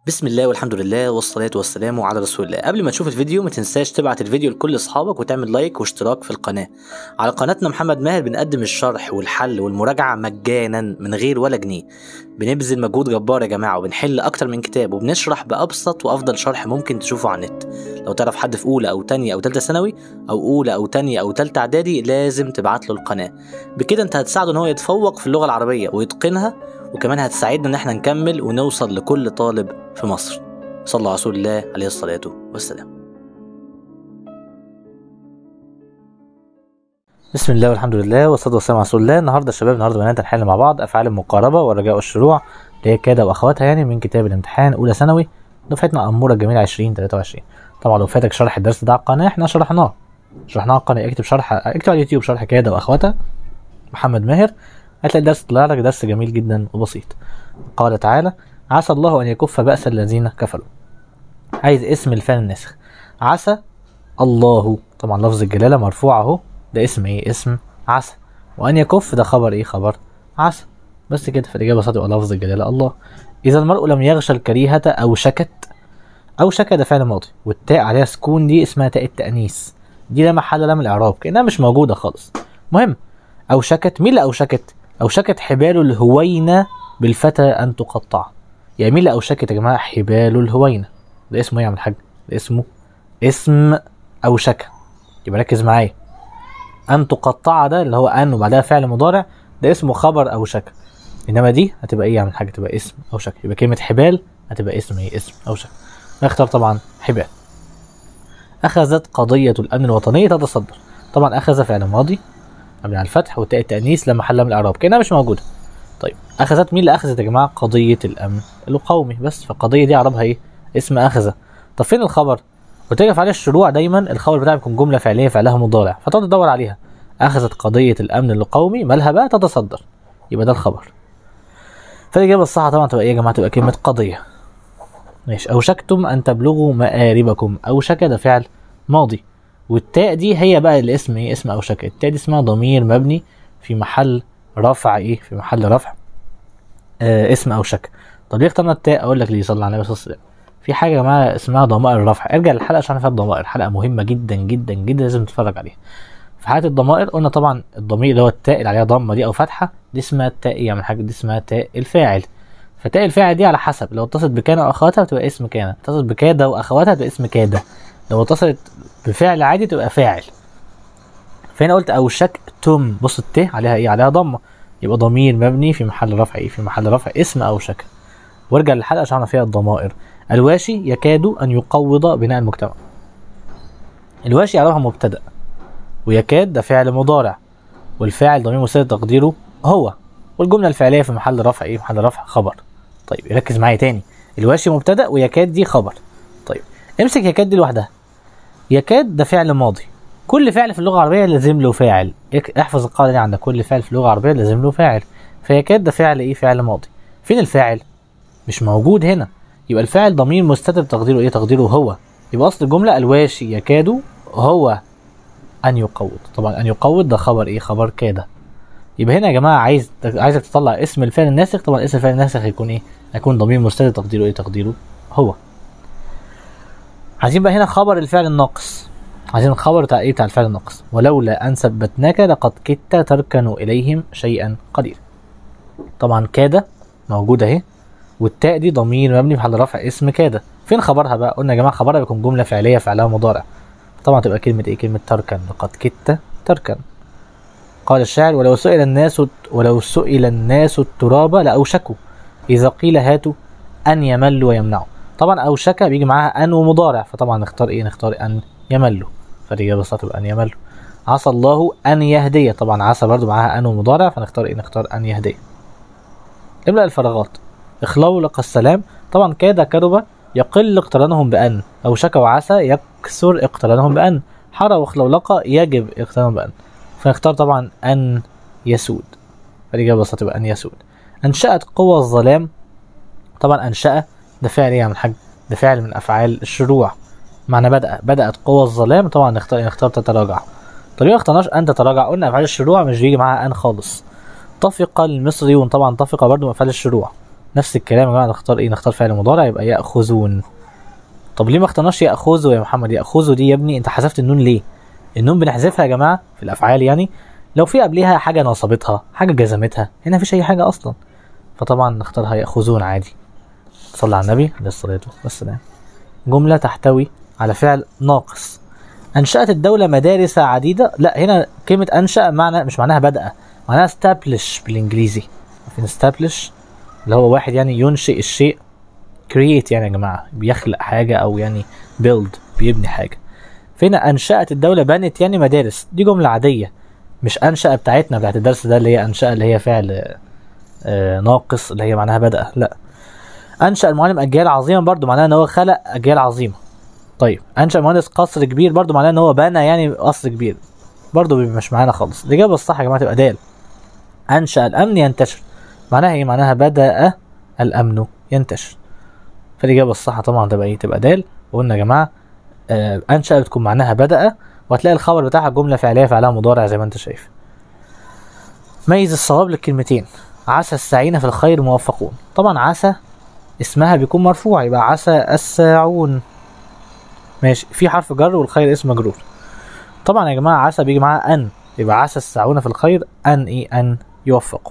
بسم الله والحمد لله والصلاة والسلام على رسول الله قبل ما تشوف الفيديو ما تنساش تبعت الفيديو لكل اصحابك وتعمل لايك واشتراك في القناة على قناتنا محمد ماهر بنقدم الشرح والحل والمراجعة مجانا من غير ولا جنيه بنبذل مجهود جبار يا جماعة وبنحل أكتر من كتاب وبنشرح بأبسط وأفضل شرح ممكن تشوفه على النت لو تعرف حد في أولى أو تانية أو تالتة ثانوي أو أولى أو تانية أو تالتة إعدادي لازم تبعت له القناة بكده أنت هتساعده إن هو يتفوق في اللغة العربية ويتقنها وكمان هتساعدنا إن احنا نكمل ونوصل لكل طالب في مصر صلى الله على رسول الله عليه الصلاة والسلام بسم الله والحمد لله والصلاة والسلام على رسول الله النهارده يا شباب النهارده بنات هنحل مع بعض أفعال المقاربة والرجاء والشروع اللي هي كده وأخواتها يعني من كتاب الامتحان أولى ثانوي دفعتنا أمورة الجميلة 2023 طبعا لو فاتك شرح الدرس ده على القناة احنا شرحناه شرحناه على القناة اكتب شرح اكتب على اليوتيوب شرح كده وأخواتها محمد ماهر هتلاقي الدرس طلع لك درس جميل جدا وبسيط قال تعالى عسى الله أن يكف بأس الذين كفروا عايز اسم الفعل الناسخ عسى الله طبعا لفظ الجلالة مرفوع اهو ده اسم ايه اسم عسى وأن يكف ده خبر ايه خبر عسى بس كده فالإجابة صح تبقى لفظ الجلالة الله إذا المرء لم يغشى الكريهة أو شكت أو شك ده فعل ماضي والتاء عليها سكون دي اسمها تاء التأنيث دي لا محل لها من الإعراب كأنها مش موجودة خالص مهم أو شكت مين اللي أو شكت أو شكت حبال الهوينة بالفتى أن تقطع يعني مين اللي أو شكت يا جماعة حبال الهوينة ده اسمه ايه يا عم الحاج ده اسمه اسم أوشك يبقى ركز معايا أن تقطع ده اللي هو أن وبعدها فعل مضارع ده اسمه خبر أوشك إنما دي هتبقى إيه يا عم الحاج تبقى اسم أوشك يبقى كلمة حبال هتبقى اسم إيه اسم أوشك نختار طبعا حبال أخذت قضية الأمن الوطني تتصدر طبعا أخذ فعل ماضي مبني على الفتح وتاء التأنيث لا محل من الإعراب كأنها مش موجودة طيب أخذت مين اللي أخذت يا جماعة قضية الأمن القومي بس فالقضية دي إعرابها إيه اسم أخذ طب فين الخبر؟ وتقف عليه الشروع دايما الخبر بتاعها بيكون جملة فعلية فعلها مضارع فتقعد تدور عليها أخذت قضية الأمن القومي مالها بقى تتصدر يبقى ده الخبر فالإجابة الصح طبعا تبقى إيه يا جماعة تبقى كلمة قضية ماشي أوشكتم أن تبلغوا مآربكم أوشك ده فعل ماضي والتاء دي هي بقى الاسم إيه اسم أوشك التاء دي اسمها ضمير مبني في محل رفع إيه في محل رفع آه اسم أوشك طب ليه اخترنا التاء أقول لك ليه صلى على النبي صلى الله عليه وسلم في حاجه يا جماعه اسمها ضمائر الرفع ارجع للحلقه عشان فيها الضمائر حلقه مهمه جدا جدا جدا لازم تتفرج عليها في حاله الضمائر قلنا طبعا الضمير اللي هو التاء اللي عليها ضمه دي او فتحه دي اسمها التاء ايه من حاجه دي اسمها تاء الفاعل فتاء الفاعل دي على حسب لو اتصلت بكان واخواتها بتبقى اسم كان اتصلت بكاده واخواتها تبقى اسم كاده لو اتصلت بفعل عادي تبقى فاعل فهنا قلت اوشكتم بص التاء عليها ايه عليها ضمه يبقى ضمير مبني في محل رفع ايه في محل رفع اسم اوشك وارجع للحلقه عشان فيها الضمائر الواشي يكاد أن يقوض بناء المجتمع الواشي يعرفها مبتدأ ويكاد ده فعل مضارع والفاعل ضمير مستتر تقديره هو والجملة الفعلية في محل رفع ايه محل رفع خبر طيب ركز معايا تاني الواشي مبتدأ ويكاد دي خبر طيب امسك يكاد دي لوحدها يكاد ده فعل ماضي كل فعل في اللغة العربية لازم له فاعل احفظ القاعدة دي عندك كل فعل في اللغة العربية لازم له فاعل فيكاد ده فعل ايه فعل ماضي فين الفاعل مش موجود هنا يبقى الفاعل ضمير مستتر تقديره ايه تقديره هو يبقى اصل الجمله الواشي يكاد هو ان يقوض طبعا ان يقوض ده خبر ايه خبر كاد يبقى هنا يا جماعه عايز عايزك تطلع اسم الفعل الناسخ طبعا اسم الفعل الناسخ هيكون ايه هيكون ضمير مستتر تقديره ايه تقديره هو عايزين بقى هنا خبر الفعل الناقص عايزين الخبر بتاع ايه بتاع الفعل الناقص ولولا ان ثبتناك لقد كدت تركن اليهم شيئا قليلا طبعا كاد موجوده اهي والتاء دي ضمير مبني في محل رفع اسم كاد فين خبرها بقى قلنا يا جماعه خبرها بيكون جمله فعليه فعلها مضارع طبعا تبقى كلمه ايه كلمه تركن لقد كدت تركن قال الشاعر ولو سئل الناس ولو سئل الناس التراب لاوشكوا اذا قيل هاتوا ان يملوا ويمنعوا طبعا اوشك بيجي معاها ان ومضارع فطبعا نختار ايه نختار ان يملوا فالاجابه الصح تبقى ان يملوا عسى الله ان يهدي طبعا عسى برضو معاها ان ومضارع فنختار ايه نختار ان يهدي املأ الفراغات اخلولق السلام طبعا كاد كرب يقل اقترانهم بأن أو شك وعسى يكسر اقترانهم بأن حر وخلولق يجب اقترانهم بأن فنختار طبعا أن يسود فالإجابة الصح تبقى أن يسود أنشأت قوى الظلام طبعا أنشأ ده فعل إيه يا الحاج ده فعل من أفعال الشروع معنى بدأ بدأت قوى الظلام طبعا نختار نختار تتراجع طب ليه ما اخترناش أن تتراجع قلنا أفعال الشروع مش بيجي معاها أن خالص طفق المصريون طبعا طفق برضه من أفعال الشروع نفس الكلام يا جماعه نختار ايه نختار فعل مضارع يبقى ياخذون طب ليه ما اخترناش ياخذوا يا محمد ياخذوا دي يا ابني انت حذفت النون ليه النون بنحذفها يا جماعه في الافعال يعني لو في قبليها حاجه نصبتها حاجه جزمتها هنا مفيش اي حاجه اصلا فطبعا نختارها ياخذون عادي صلى على النبي عليه الصلاه والسلام جمله تحتوي على فعل ناقص انشات الدوله مدارس عديده لا هنا كلمه انشا معنى مش معناها بدا معناها establish بالانجليزي عارفين establish اللي هو واحد يعني ينشئ الشيء create يعني يا جماعه بيخلق حاجه او يعني build بيبني حاجه فهنا انشات الدوله بنت يعني مدارس دي جمله عاديه مش انشا بتاعتنا بتاعت الدرس ده اللي هي انشا اللي هي فعل آه ناقص اللي هي معناها بدا لا انشا المعلم اجيال عظيمه برضو معناها ان هو خلق اجيال عظيمه طيب انشا مهندس قصر كبير برضو معناه ان هو بنى يعني قصر كبير برضو مش معانا خالص الاجابه الصح يا جماعه تبقى دال انشا الامن ينتشر معناها ايه معناها بدا الامن ينتشر فالاجابه الصح طبعا تبقى ايه تبقى دال وقلنا يا جماعه آه انشا بتكون معناها بدا وهتلاقي الخبر بتاعها جمله فعليه فعلها مضارع زي ما انت شايف ميز الصواب للكلمتين عسى السعين في الخير موفقون طبعا عسى اسمها بيكون مرفوع يبقى عسى الساعون ماشي في حرف جر والخير اسم مجرور طبعا يا جماعه عسى بيجي معاها ان يبقى عسى الساعون في الخير ان ايه ان يوفقوا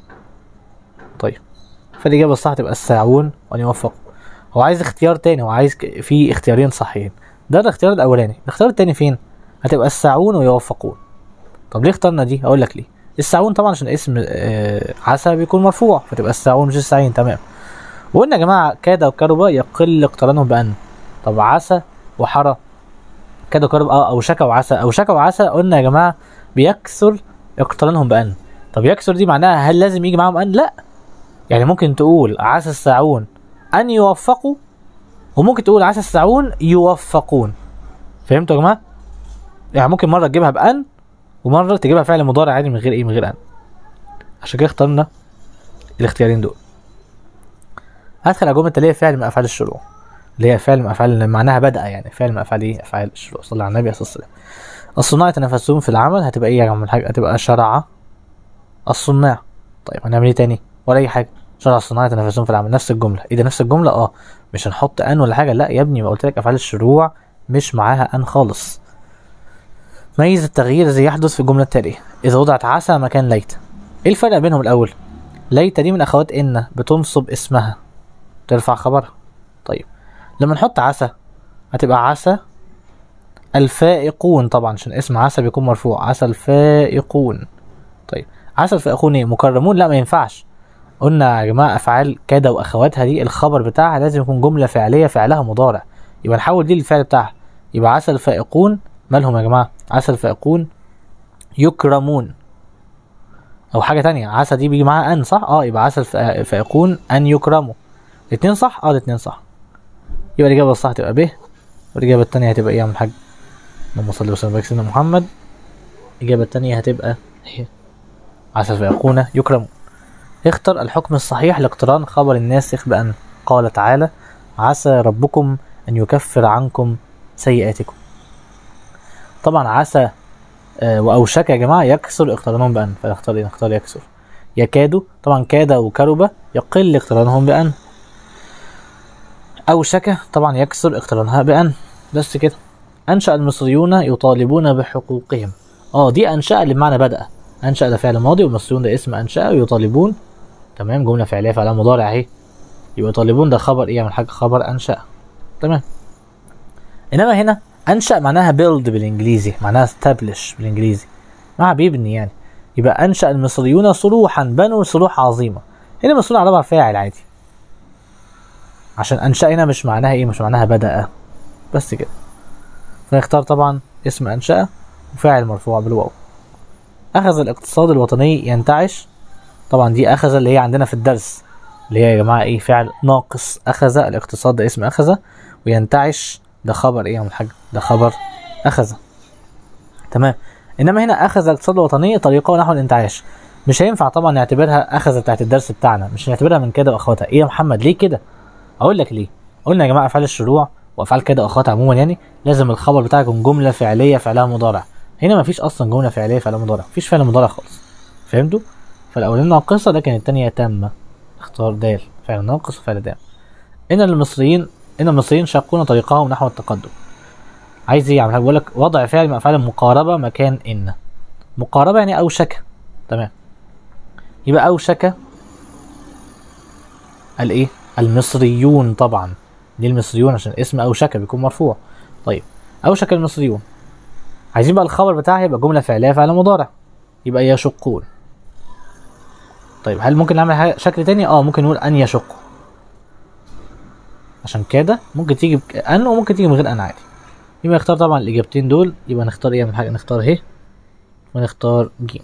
طيب فالاجابه الصح تبقى الساعون وان يوفقوا هو عايز اختيار تاني هو عايز ك- في اختيارين صحيحين ده الاختيار الاولاني الاختيار التاني فين هتبقى الساعون ويوفقون طب ليه اخترنا دي اقول لك ليه الساعون طبعا عشان اسم آه، عسى بيكون مرفوع فتبقى الساعون مش الساعين تمام وقلنا يا جماعه كاد وكربة يقل اقترانهم بان طب عسى وحرى كاد وكرب اه او شكا وعسى او شكا وعسى قلنا يا جماعه بيكثر اقترانهم بان طب يكثر دي معناها هل لازم يجي معاهم ان لا يعني ممكن تقول عسى الساعون ان يوفقوا وممكن تقول عسى الساعون يوفقون فهمتوا يا جماعه يعني ممكن مره تجيبها بان ومره تجيبها فعل مضارع عادي من غير ايه من غير ان عشان كده اخترنا الاختيارين دول هدخل على جمله اللي هي فعل من افعال الشروع اللي هي فعل من افعال اللي معناها بدا يعني فعل من افعال ايه افعال الشروع صلى على النبي عليه الصلاه والسلام الصناع يتنافسون في العمل هتبقى ايه يا جماعه الحاجه هتبقى شرع الصناع طيب هنعمل ايه تاني ولا اي حاجه شرع الصناع يتنافسون في العمل نفس الجمله ايه ده نفس الجمله اه مش هنحط ان ولا حاجه لا يا ابني ما قلت لك افعال الشروع مش معاها ان خالص ميز التغيير الذي يحدث في الجمله التاليه اذا وضعت عسى مكان ليت ايه الفرق بينهم الاول ليت دي من اخوات ان بتنصب اسمها ترفع خبرها طيب لما نحط عسى هتبقى عسى الفائقون طبعا عشان اسم عسى بيكون مرفوع عسى الفائقون طيب عسى الفائقون ايه مكرمون لا ما ينفعش قلنا يا جماعه افعال كاد واخواتها دي الخبر بتاعها لازم يكون جمله فعليه فعلها مضارع يبقى نحول دي للفعل بتاعها يبقى عسى الفائقون مالهم يا جماعه عسى الفائقون يكرمون او حاجه تانية عسى دي بيجي معاها ان صح اه يبقى عسى الف- الفائقون ان يكرموا الاتنين صح اه الاتنين صح يبقى الاجابه الصح تبقى ب والاجابه التانية هتبقى ايه يا عم الحاج اللهم صل وسلم وبارك سيدنا محمد الاجابه التانية هتبقى هي عسى الفائقون يكرمون اختر الحكم الصحيح لاقتران خبر الناسخ بأن قال تعالى عسى ربكم أن يكفر عنكم سيئاتكم طبعا عسى آه، وأوشك يا جماعة يكسر اقترانهم بأن فنختار ايه نختار يكسر يكاد طبعا كاد وكرب يقل اقترانهم بأن أوشك طبعا يكسر اقترانها بأن بس كده أنشأ المصريون يطالبون بحقوقهم اه دي أنشأ اللي بمعنى بدأ أنشأ ده فعل ماضي والمصريون ده اسم أنشأ يطالبون تمام جملة فعلية فعلها مضارع اهي يبقى يطالبون ده خبر ايه من حاجة خبر أنشأ تمام إنما هنا أنشأ معناها build بالإنجليزي معناها establish بالإنجليزي معناها بيبني يعني يبقى أنشأ المصريون صلوحا بنوا صلوح عظيمة هنا المصريون على ربع فاعل عادي عشان أنشأ هنا مش معناها ايه مش معناها بدأ بس كده فنختار طبعا اسم أنشأ وفاعل مرفوع بالواو أخذ الاقتصاد الوطني ينتعش طبعا دي أخذ اللي هي عندنا في الدرس اللي هي يا جماعة ايه فعل ناقص أخذ الاقتصاد ده اسم أخذ وينتعش ده خبر ايه يا عم الحاج ده خبر أخذ تمام إنما هنا أخذ الاقتصاد الوطني طريقة نحو الانتعاش مش هينفع طبعا نعتبرها أخذ بتاعت الدرس بتاعنا مش نعتبرها من كده وأخواتها إيه يا محمد ليه كده؟ أقول لك ليه قلنا يا جماعة أفعال الشروع وأفعال كده وأخواتها عموما يعني لازم الخبر بتاعك يكون جملة فعلية فعلها مضارع هنا مفيش أصلا جملة فعلية فعلها مضارع مفيش فعل مضارع خالص فهمتوا؟ فالأولانية ناقصة لكن التانية تامة اختار دال فعل ناقص وفعل دام ان المصريين ان المصريين شاقون طريقهم نحو التقدم عايز ايه يعني بقول لك وضع فعل من افعال المقاربه مكان ان مقاربه يعني اوشك تمام يبقى اوشك الايه المصريون طبعا دي المصريون عشان اسم اوشك بيكون مرفوع طيب اوشك المصريون عايزين بقى الخبر بتاعها يبقى جمله فعليه فعل مضارع يبقى يشقون طيب هل ممكن نعمل حاجة شكل تاني اه ممكن نقول ان يشقوا عشان كده ممكن تيجي بك- ان وممكن تيجي من غير ان عادي يبقى نختار طبعا الاجابتين دول يبقى نختار ايه من حاجه نختار ه ونختار ج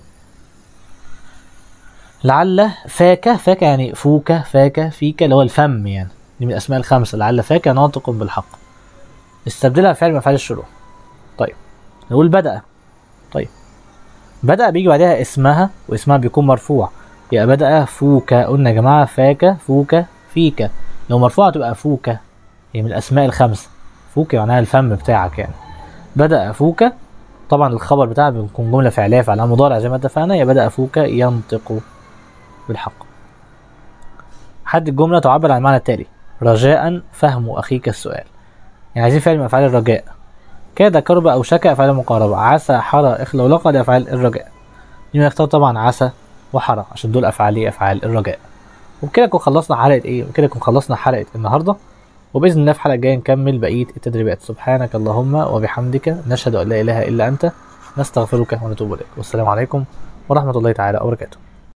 لعل فاك فاك يعني فوك فاك فيك اللي هو الفم يعني دي من الاسماء الخمسه لعل فاك ناطق بالحق استبدلها بفعل من افعال الشروع طيب نقول بدأ طيب بدأ بيجي بعدها اسمها واسمها بيكون مرفوع يبقى بدأ فوك قلنا يا جماعة فاك فوك فيك لو مرفوعة تبقى فوك هي من الأسماء الخمسة فوك معناها الفم بتاعك يعني بدأ فوك طبعا الخبر بتاعها بيكون جملة فعلية فعلها مضارع زي ما اتفقنا يبقى بدأ فوك ينطق بالحق حد الجملة تعبر عن المعنى التالي رجاء فهم أخيك السؤال يعني عايزين فعل من أفعال الرجاء كاد كرب أو شكا أفعال المقاربة عسى حرى إخلى ولقى دي أفعال الرجاء يبقى نختار طبعا عسى وحرى عشان دول أفعال إيه؟ أفعال الرجاء وبكده نكون خلصنا حلقة إيه وبكده نكون خلصنا حلقة النهاردة وبإذن الله في الحلقة الجاية نكمل بقية التدريبات سبحانك اللهم وبحمدك نشهد أن لا إله إلا أنت نستغفرك ونتوب إليك والسلام عليكم ورحمة الله تعالى وبركاته